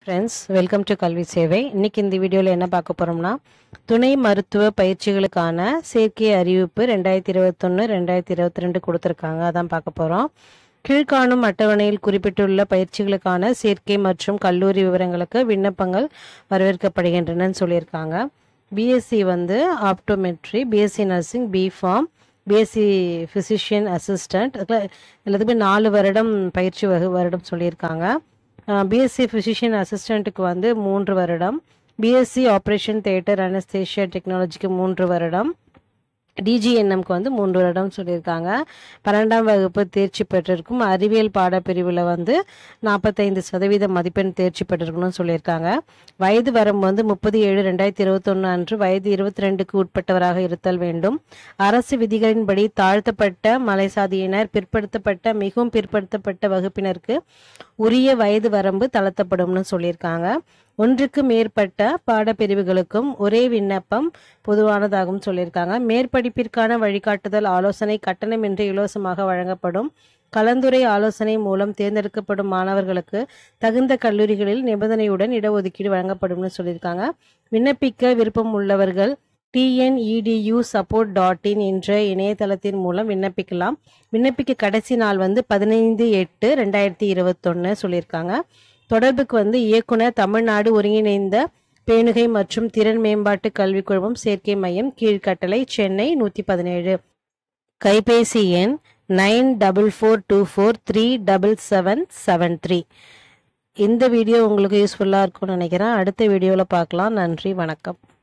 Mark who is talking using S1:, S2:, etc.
S1: friends welcome to கல்வி சேவை இன்னைக்கு இந்த வீடியோவில் என்ன பார்க்க போகிறோம்னா துணை மருத்துவ பயிற்சிகளுக்கான சேர்க்கை அறிவிப்பு ரெண்டாயிரத்தி இருபத்தொன்று ரெண்டாயிரத்தி இருபத்தி ரெண்டு கொடுத்துருக்காங்க அதான் பார்க்க போகிறோம் கீழ்காணும் அட்டவணையில் குறிப்பிட்டுள்ள பயிற்சிகளுக்கான சேர்க்கை மற்றும் கல்லூரி விவரங்களுக்கு விண்ணப்பங்கள் வரவேற்கப்படுகின்றனன்னு சொல்லியிருக்காங்க பிஎஸ்சி வந்து optometry BSc nursing BPharm BSc physician assistant எல்லாத்துக்குமே நாலு வருடம் பயிற்சி வகு வருடம் சொல்லியிருக்காங்க பிஎஸ்சி ஃபிசிஷியன் அசிஸ்டண்ட்டுக்கு வந்து மூன்று வருடம் பிஎஸ்சி ஆப்ரேஷன் தியேட்டர் அனஸ்தேஷியா டெக்னாலஜிக்கு மூன்று வருடம் டிஜிஎன்எம்க்கு வந்து மூன்று வருடம் சொல்லியிருக்காங்க பன்னெண்டாம் வகுப்பு தேர்ச்சி பெற்றிருக்கும் அறிவியல் பாடப்பிரிவில் வந்து நாற்பத்தைந்து சதவீத மதிப்பெண் தேர்ச்சி பெற்றிருக்கணும்னு சொல்லியிருக்காங்க வயது வரம்பு வந்து முப்பது ஏழு ரெண்டாயிரத்தி இருபத்தொன்று அன்று வயது இருபத்தி ரெண்டுக்கு உட்பட்டவராக இருத்தல் வேண்டும் அரசு விதிகளின்படி தாழ்த்தப்பட்ட மலைசாதியினர் பிற்படுத்தப்பட்ட மிகவும் பிற்படுத்தப்பட்ட வகுப்பினருக்கு உரிய வயது வரம்பு தளர்த்தப்படும்னு சொல்லியிருக்காங்க ஒன்றுக்கு மேற்பட்ட பாடப்பிரிவுகளுக்கும் ஒரே விண்ணப்பம் பொதுவானதாகவும் சொல்லியிருக்காங்க மேற்படிப்பிற்கான வழிகாட்டுதல் ஆலோசனை கட்டணமின்றி இலவசமாக வழங்கப்படும் கலந்துரை ஆலோசனை மூலம் தேர்ந்தெடுக்கப்படும் மாணவர்களுக்கு தகுந்த கல்லூரிகளில் நிபந்தனையுடன் இடஒதுக்கீடு வழங்கப்படும்னு சொல்லியிருக்காங்க விண்ணப்பிக்க விருப்பம் உள்ளவர்கள் டிஎன்இடியூ சப்போர்ட் டாட் இன் என்ற இணையதளத்தின் மூலம் விண்ணப்பிக்கலாம் விண்ணப்பிக்க கடைசி நாள் வந்து பதினைந்து எட்டு ரெண்டாயிரத்தி இருபத்தொன்னு சொல்லியிருக்காங்க தொடர்புக்கு வந்து இயக்குனர் தமிழ்நாடு ஒருங்கிணைந்த பேணுகை மற்றும் திறன் மேம்பாட்டு கல்விக் குழுமம் சேர்க்கை மையம் கீழ்கட்டளை சென்னை நூற்றி பதினேழு கைபேசி எண் nine double four two four three double seven seven three இந்த வீடியோ உங்களுக்கு யூஸ்ஃபுல்லாக இருக்கும்னு நினைக்கிறேன் அடுத்த வீடியோவில் பார்க்கலாம் நன்றி வணக்கம்